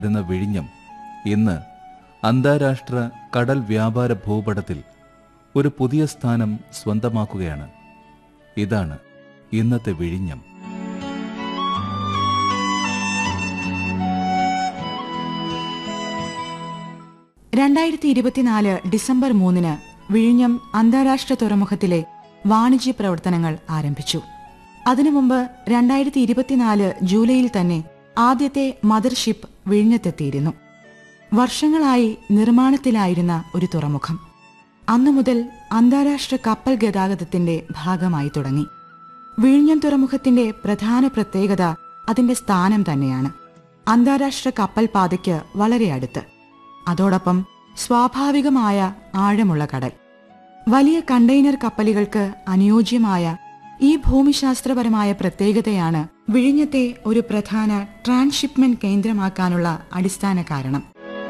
എന്ന വിഴിഞ്ഞം ഇന്ന് അന്താരാഷ്ട്ര കടൽ വ്യാപാര ഭൂപടത്തിൽ ഒരു പുതിയ സ്ഥാനം സ്വന്തമാക്കുകയാണ് ഇതാണ് ഇന്നത്തെ വിഴിഞ്ഞം രണ്ടായിരത്തി ഇരുപത്തിനാല് ഡിസംബർ മൂന്നിന് വിഴിഞ്ഞം അന്താരാഷ്ട്ര തുറമുഖത്തിലെ വാണിജ്യ പ്രവർത്തനങ്ങൾ ആരംഭിച്ചു അതിനു മുമ്പ് രണ്ടായിരത്തി ഇരുപത്തിനാല് ജൂലൈയിൽ തന്നെ ആദ്യത്തെ മദർഷിപ്പ് വിഴിഞ്ഞത്തെത്തിയിരുന്നു വർഷങ്ങളായി നിർമ്മാണത്തിലായിരുന്ന ഒരു തുറമുഖം അന്നു മുതൽ അന്താരാഷ്ട്ര കപ്പൽ ഗതാഗതത്തിന്റെ ഭാഗമായി തുടങ്ങി വിഴിഞ്ഞം തുറമുഖത്തിന്റെ പ്രധാന പ്രത്യേകത അതിന്റെ സ്ഥാനം തന്നെയാണ് അന്താരാഷ്ട്ര കപ്പൽ പാതയ്ക്ക് വളരെ അടുത്ത് അതോടൊപ്പം സ്വാഭാവികമായ ആഴമുള്ള കടൽ വലിയ കണ്ടെയ്നർ കപ്പലുകൾക്ക് അനുയോജ്യമായ ഈ ഭൂമിശാസ്ത്രപരമായ പ്രത്യേകതയാണ് വിഴിഞ്ഞത്തെ ഒരു പ്രധാന ട്രാൻസ്ഷിപ്മെന്റ് കേന്ദ്രമാക്കാനുള്ള അടിസ്ഥാന കാരണം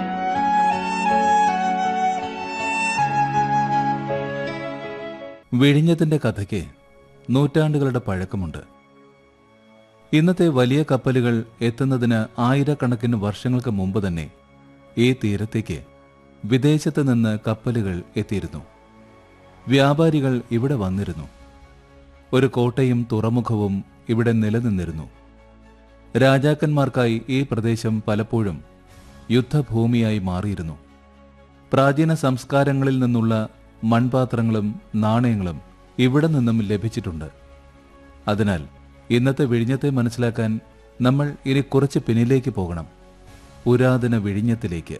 വിഴിഞ്ഞത്തിന്റെ കഥയ്ക്ക് നൂറ്റാണ്ടുകളുടെ പഴക്കമുണ്ട് ഇന്നത്തെ വലിയ കപ്പലുകൾ എത്തുന്നതിന് ആയിരക്കണക്കിന് വർഷങ്ങൾക്ക് മുമ്പ് തന്നെ ഈ തീരത്തേക്ക് വിദേശത്ത് നിന്ന് കപ്പലുകൾ എത്തിയിരുന്നു വ്യാപാരികൾ ഇവിടെ വന്നിരുന്നു ഒരു കോട്ടയും തുറമുഖവും ഇവിടെ നിലനിന്നിരുന്നു രാജാക്കന്മാർക്കായി ഈ പ്രദേശം പലപ്പോഴും യുദ്ധഭൂമിയായി മാറിയിരുന്നു പ്രാചീന സംസ്കാരങ്ങളിൽ നിന്നുള്ള മൺപാത്രങ്ങളും നാണയങ്ങളും ഇവിടെ നിന്നും ലഭിച്ചിട്ടുണ്ട് അതിനാൽ ഇന്നത്തെ വിഴിഞ്ഞത്തെ മനസ്സിലാക്കാൻ നമ്മൾ ഇനി കുറച്ച് പിന്നിലേക്ക് പോകണം പുരാതന വിഴിഞ്ഞത്തിലേക്ക്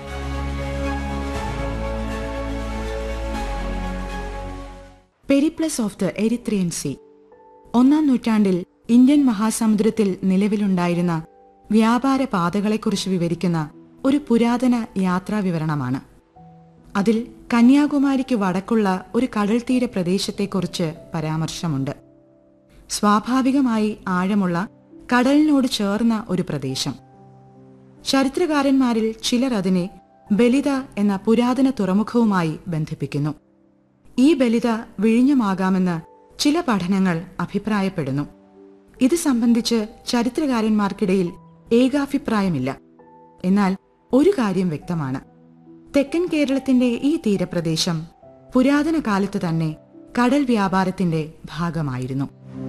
periplus of the erythraean sea ഒന്നാം നൂറ്റാണ്ടിൽ ഇന്ത്യൻ മഹാസമുദ്രത്തിൽ നിലവിലുണ്ടായിരുന്ന വ്യാപാര പാതകളെക്കുറിച്ച് വിവരിക്കുന്ന ഒരു പുരാതന യാത്രാ വിവരണമാണ് അതിൽ കന്യാകുമാരിക്ക് വടക്കുള്ള ഒരു കടൽത്തീര പ്രദേശത്തെക്കുറിച്ച് പരാമർശമുണ്ട് സ്വാഭാവികമായി ആഴമുള്ള കടലിനോട് ചേർന്ന ഒരു പ്രദേശം ചരിത്രകാരന്മാരിൽ ചിലർ അതിനെ ബലിത എന്ന പുരാതന തുറമുഖവുമായി ബന്ധിപ്പിക്കുന്നു ഈ ബലിത വിഴിഞ്ഞമാകാമെന്ന് ചില പഠനങ്ങൾ അഭിപ്രായപ്പെടുന്നു ഇത് സംബന്ധിച്ച് ചരിത്രകാരന്മാർക്കിടയിൽ ഏകാഭിപ്രായമില്ല എന്നാൽ ഒരു കാര്യം വ്യക്തമാണ് തെക്കൻ കേരളത്തിന്റെ ഈ തീരപ്രദേശം പുരാതന കാലത്ത് തന്നെ കടൽ വ്യാപാരത്തിന്റെ ഭാഗമായിരുന്നു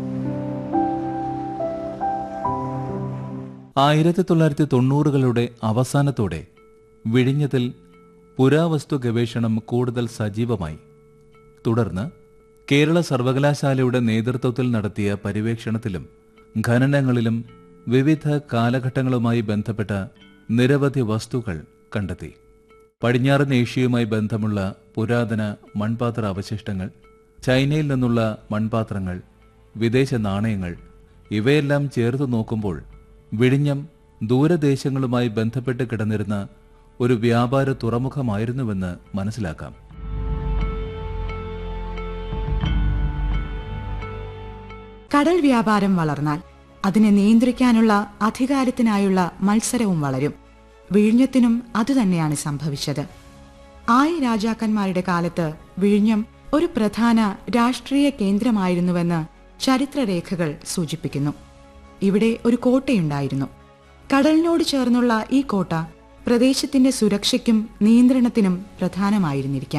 ആയിരത്തി തൊള്ളായിരത്തി തൊണ്ണൂറുകളുടെ അവസാനത്തോടെ വിഴിഞ്ഞത്തിൽ പുരാവസ്തു ഗവേഷണം കൂടുതൽ സജീവമായി തുടർന്ന് കേരള സർവകലാശാലയുടെ നേതൃത്വത്തിൽ നടത്തിയ പര്യവേക്ഷണത്തിലും ഖനനങ്ങളിലും വിവിധ കാലഘട്ടങ്ങളുമായി ബന്ധപ്പെട്ട നിരവധി വസ്തുക്കൾ കണ്ടെത്തി പടിഞ്ഞാറൻ ഏഷ്യയുമായി ബന്ധമുള്ള പുരാതന മൺപാത്ര അവശിഷ്ടങ്ങൾ ചൈനയിൽ നിന്നുള്ള മൺപാത്രങ്ങൾ വിദേശ നാണയങ്ങൾ ഇവയെല്ലാം ചേർത്ത് നോക്കുമ്പോൾ വിഴിഞ്ഞം ദൂരദേശങ്ങളുമായി ബന്ധപ്പെട്ട് കിടന്നിരുന്ന ഒരു വ്യാപാര തുറമുഖമായിരുന്നുവെന്ന് മനസ്സിലാക്കാം കടൽ വ്യാപാരം വളർന്നാൽ അതിനെ നിയന്ത്രിക്കാനുള്ള അധികാരത്തിനായുള്ള മത്സരവും വളരും വിഴിഞ്ഞത്തിനും അതുതന്നെയാണ് സംഭവിച്ചത് ആയ രാജാക്കന്മാരുടെ കാലത്ത് വിഴിഞ്ഞം ഒരു പ്രധാന രാഷ്ട്രീയ കേന്ദ്രമായിരുന്നുവെന്ന് ചരിത്രരേഖകൾ സൂചിപ്പിക്കുന്നു ഇവിടെ ഒരു കോട്ടയുണ്ടായിരുന്നു കടലിനോട് ചേർന്നുള്ള ഈ കോട്ട പ്രദേശത്തിന്റെ സുരക്ഷയ്ക്കും നിയന്ത്രണത്തിനും പ്രധാനമായിരുന്നിരിക്കാം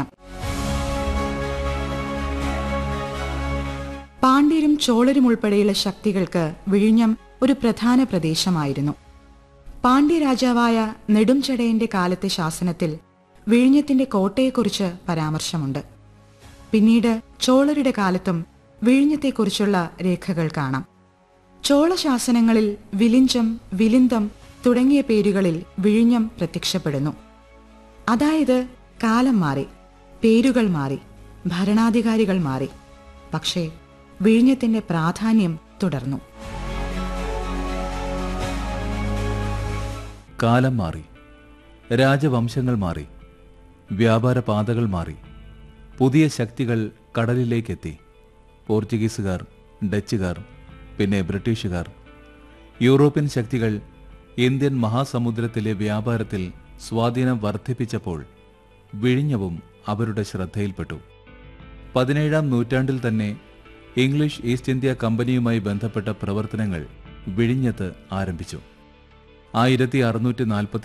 പാണ്ഡ്യരും ചോളരും ഉൾപ്പെടെയുള്ള ശക്തികൾക്ക് വിഴിഞ്ഞം ഒരു പ്രധാന പ്രദേശമായിരുന്നു പാണ്ഡ്യ രാജാവായ നെടുംചടയന്റെ കാലത്തെ ശാസനത്തിൽ വിഴിഞ്ഞത്തിന്റെ കോട്ടയെക്കുറിച്ച് പരാമർശമുണ്ട് പിന്നീട് ചോളരുടെ കാലത്തും വിഴിഞ്ഞത്തെക്കുറിച്ചുള്ള രേഖകൾ കാണാം ചോള ശാസനങ്ങളിൽ വിലിഞ്ചം വിലിന്തം തുടങ്ങിയ പേരുകളിൽ വിഴിഞ്ഞം പ്രത്യക്ഷപ്പെടുന്നു അതായത് കാലം മാറി പേരുകൾ മാറി ഭരണാധികാരികൾ മാറി പക്ഷേ വിഴിഞ്ഞത്തിന്റെ പ്രാധാന്യം തുടർന്നു കാലം മാറി രാജവംശങ്ങൾ മാറി വ്യാപാര പാതകൾ മാറി പുതിയ ശക്തികൾ കടലിലേക്കെത്തി പോർച്ചുഗീസുകാർ ഡച്ചുകാർ പിന്നെ ബ്രിട്ടീഷുകാർ യൂറോപ്യൻ ശക്തികൾ ഇന്ത്യൻ മഹാസമുദ്രത്തിലെ വ്യാപാരത്തിൽ സ്വാധീനം വർദ്ധിപ്പിച്ചപ്പോൾ വിഴിഞ്ഞവും അവരുടെ ശ്രദ്ധയിൽപ്പെട്ടു പതിനേഴാം നൂറ്റാണ്ടിൽ തന്നെ ഇംഗ്ലീഷ് ഈസ്റ്റ് ഇന്ത്യ കമ്പനിയുമായി ബന്ധപ്പെട്ട പ്രവർത്തനങ്ങൾ വിഴിഞ്ഞത്ത് ആരംഭിച്ചു ആയിരത്തി അറുന്നൂറ്റി നാൽപ്പത്തി